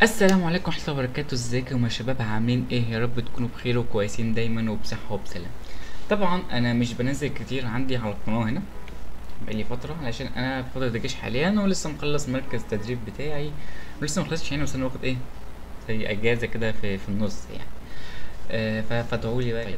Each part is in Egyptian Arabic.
السلام عليكم ورحمة الله وبركاته ازيكم يا شباب عاملين ايه يا رب تكونوا بخير وكويسين دايما وبصحة وبسلام طبعا انا مش بنزل كتير عندي على القناة هنا بقالي فترة علشان انا في فترة الجيش حاليا ولسه مخلص مركز التدريب بتاعي ولسه مخلصش يعني بس انا واخد ايه زي اجازة كده في, في النص يعني آه ف- فادعولي بقى كده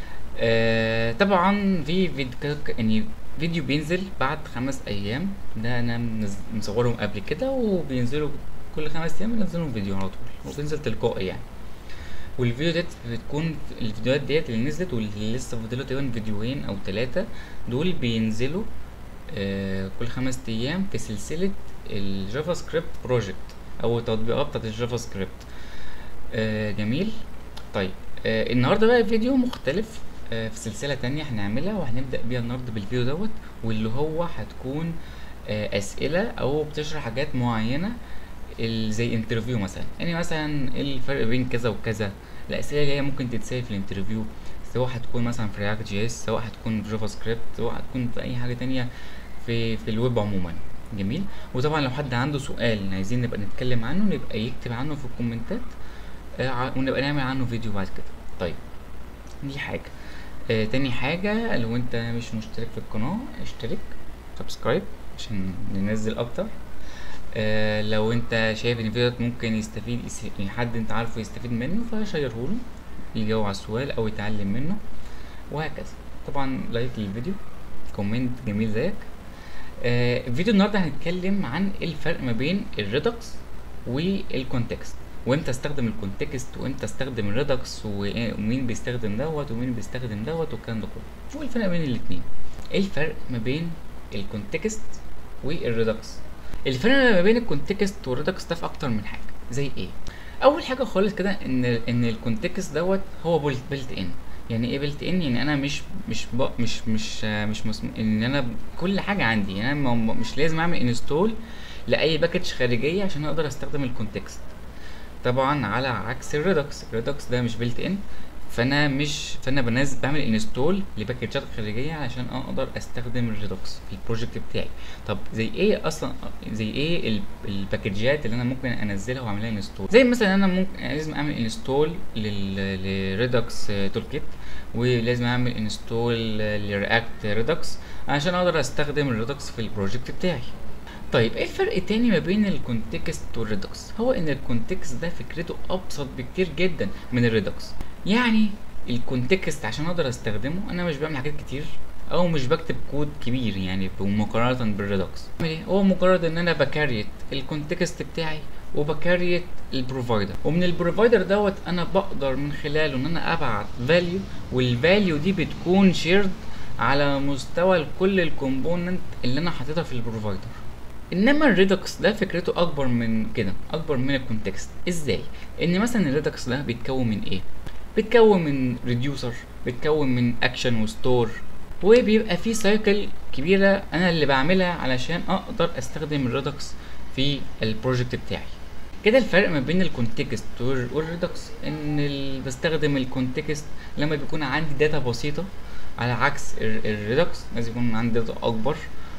آه طبعا في فيديو يعني فيديو بينزل بعد خمس ايام ده انا منز- مصورهم قبل كده وبينزلوا كل خمس ايام بنزلهم فيديو على طول وبينزل تلقائي يعني والفيديو ديت بتكون الفيديوهات ديت اللي نزلت واللي لسه فاضله تقريبا فيديوهين او ثلاثة دول بينزلوا آه كل خمس ايام في سلسلة الجافا سكريبت بروجكت او التطبيقات بتاعت الجافا سكريبت آه جميل طيب آه النهارده بقى فيديو مختلف آه في سلسلة تانية هنعملها وهنبدأ بيها النهارده بالفيديو دوت واللي هو هتكون آه أسئلة أو بتشرح حاجات معينة ال- زي انترفيو مثلا يعني مثلا ايه الفرق بين كذا وكذا الأسئلة اللي هي ممكن تتسأل في الانترفيو سواء هتكون مثلا في رياكت جي اس سواء هتكون في جافا سكريبت سواء هتكون في أي حاجة تانية في في الويب عموما جميل وطبعا لو حد عنده سؤال عايزين نبقى نتكلم عنه نبقى يكتب عنه في الكومنتات آه، ع- ونبقى نعمل عنه فيديو بعد كده طيب دي حاجة آه تاني حاجة لو انت مش مشترك في القناة اشترك سبسكرايب عشان ننزل اكتر آه لو انت شايف ان الفيديو ده ممكن يستفيد يس- يعني حد انت عارفه يستفيد منه فشيرهوله يجاوب على السؤال او يتعلم منه وهكذا طبعا لايك للفيديو كومنت جميل زيك آه الفيديو النهارده هنتكلم عن الفرق ما بين الريدكس والكونتكست وامتى استخدم الكونتكست وامتى استخدم الريدكس وإيه- ومين بيستخدم دوت ومين بيستخدم دوت والكلام ده كله هو الفرق بين الاتنين ايه الفرق ما بين الكونتكست والريدكس الفرق ما بين الكونتكست والريدكس ده في اكتر من حاجه زي ايه اول حاجه خالص كده ان ان الكونتكست دوت هو بيلت ان يعني ايه بيلت ان يعني انا مش مش ب... مش مش آه، مش مسم... ان انا كل حاجه عندي يعني انا م- مش لازم اعمل انستول لاي باكج خارجيه عشان اقدر استخدم الكونتكست طبعا على عكس الريدكس الريدكس ده مش بيلت ان فانا مش فانا بنزل بعمل انستول لباكجات خارجيه علشان اقدر استخدم الريدكس في البروجكت بتاعي طب زي ايه اصلا زي ايه ال- الباكجات اللي انا ممكن انزلها واعملها انستول زي مثلا انا ممكن يعني لازم اعمل انستول للريدكس تول كيت ولازم اعمل انستول لرياكت ريدكس عشان اقدر استخدم الريدكس في البروجكت بتاعي طيب ايه الفرق التاني ما بين الكونتكست والريدكس هو ان الكونتكست ده فكرته ابسط بكتير جدا من الريدكس يعني الكونتكست عشان اقدر استخدمه انا مش بعمل حاجات كتير او مش بكتب كود كبير يعني مقارنه بالريدكس بعمل ايه هو مجرد ان انا بكريت الكونتكست بتاعي وبكريت البروفايدر ومن البروفايدر دوت انا بقدر من خلاله ان انا ابعت فاليو والفاليو دي بتكون شيرد على مستوى كل الكومبوننت اللي انا حاططها في البروفايدر انما الريدكس ده فكرته اكبر من كده اكبر من الكونتكست ازاي ان مثلا الريدكس ده بيتكون من ايه بيتكون من ريديوسر بيتكون من اكشن وستور وبيبقى فيه سايكل كبيره انا اللي بعملها علشان اقدر استخدم الريدكس في البروجكت بتاعي كده الفرق ما بين الكونتكست والريدكس ان ال... بستخدم الكونتكست لما بيكون عندي داتا بسيطه على عكس ال- الريدكس لازم يكون عندي داتا اكبر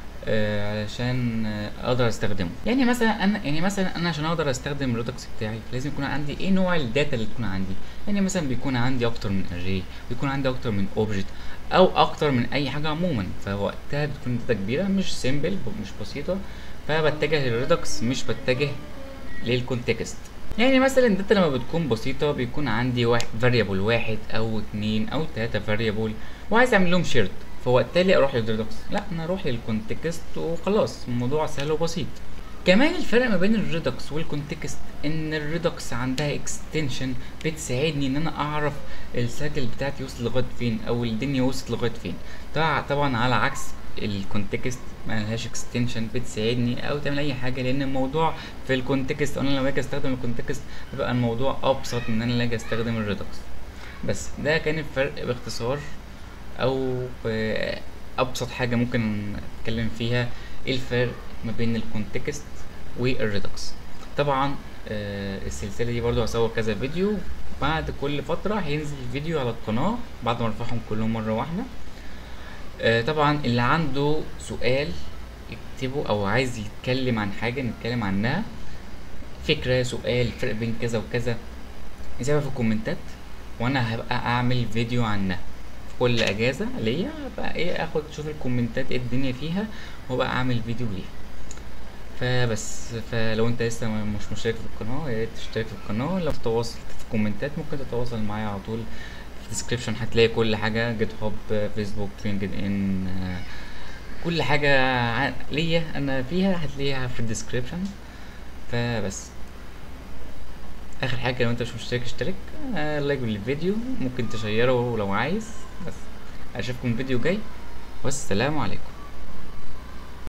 آه، علشان آه، اقدر استخدمه يعني مثلا انا يعني مثلا انا عشان اقدر استخدم الريدكس بتاعي لازم يكون عندي ايه نوع الداتا اللي تكون عندي يعني مثلا بيكون عندي اكتر من اري بيكون عندي اكتر من اوبجكت او اكتر من اي حاجه عموما فوقتها بتكون داتا كبيره مش سيمبل مش بسيطه فبتجه للريدكس مش بتجه للكونتكست يعني مثلا الداتا لما بتكون بسيطة بيكون عندي واحد فاريبل واحد أو اتنين أو تلاتة فاريبل وعايز أعمل لهم شيرت فوقتها ليه أروح للريدكس؟ لا أنا أروح للكونتكست وخلاص الموضوع سهل وبسيط كمان الفرق ما بين الريدكس والكونتكست ان الريدكس عندها اكستنشن بتساعدني ان انا اعرف السايكل بتاعتي وصلت لغايه فين او الدنيا وصلت لغايه فين طبعا طبعا على عكس الكونتكست ما لهاش اكستنشن بتساعدني او تعمل اي حاجه لان الموضوع في الكونتكست انا لما اجي استخدم الكونتكست بيبقى الموضوع ابسط من ان انا اجي استخدم الريدكس بس ده كان الفرق باختصار او ب- ابسط حاجه ممكن اتكلم فيها ايه الفرق ما بين الكونتكست والريدكس طبعا آه، السلسله دي برضو هصور كذا فيديو بعد كل فتره هينزل فيديو على القناه بعد ما ارفعهم كلهم مره واحده آه، طبعا اللي عنده سؤال يكتبه او عايز يتكلم عن حاجه نتكلم عنها فكره سؤال فرق بين كذا وكذا سيبها في الكومنتات وانا هبقى اعمل فيديو عنها في كل اجازه ليا بقى ايه اخد اشوف الكومنتات ايه الدنيا فيها وبقى اعمل فيديو ليها فبس فلو انت لسه مش مشترك في القناه يا ريت تشترك في القناه لو تتواصل في الكومنتات ممكن تتواصل معايا على طول في الديسكريبشن هتلاقي كل حاجه جيت هاب فيسبوك لينكد ان كل حاجه ع- ليا انا فيها هتلاقيها في الديسكريبشن فبس اخر حاجه لو انت مش مشترك اشترك آه لايك للفيديو ممكن تشيره لو عايز بس اشوفكم فيديو جاي والسلام عليكم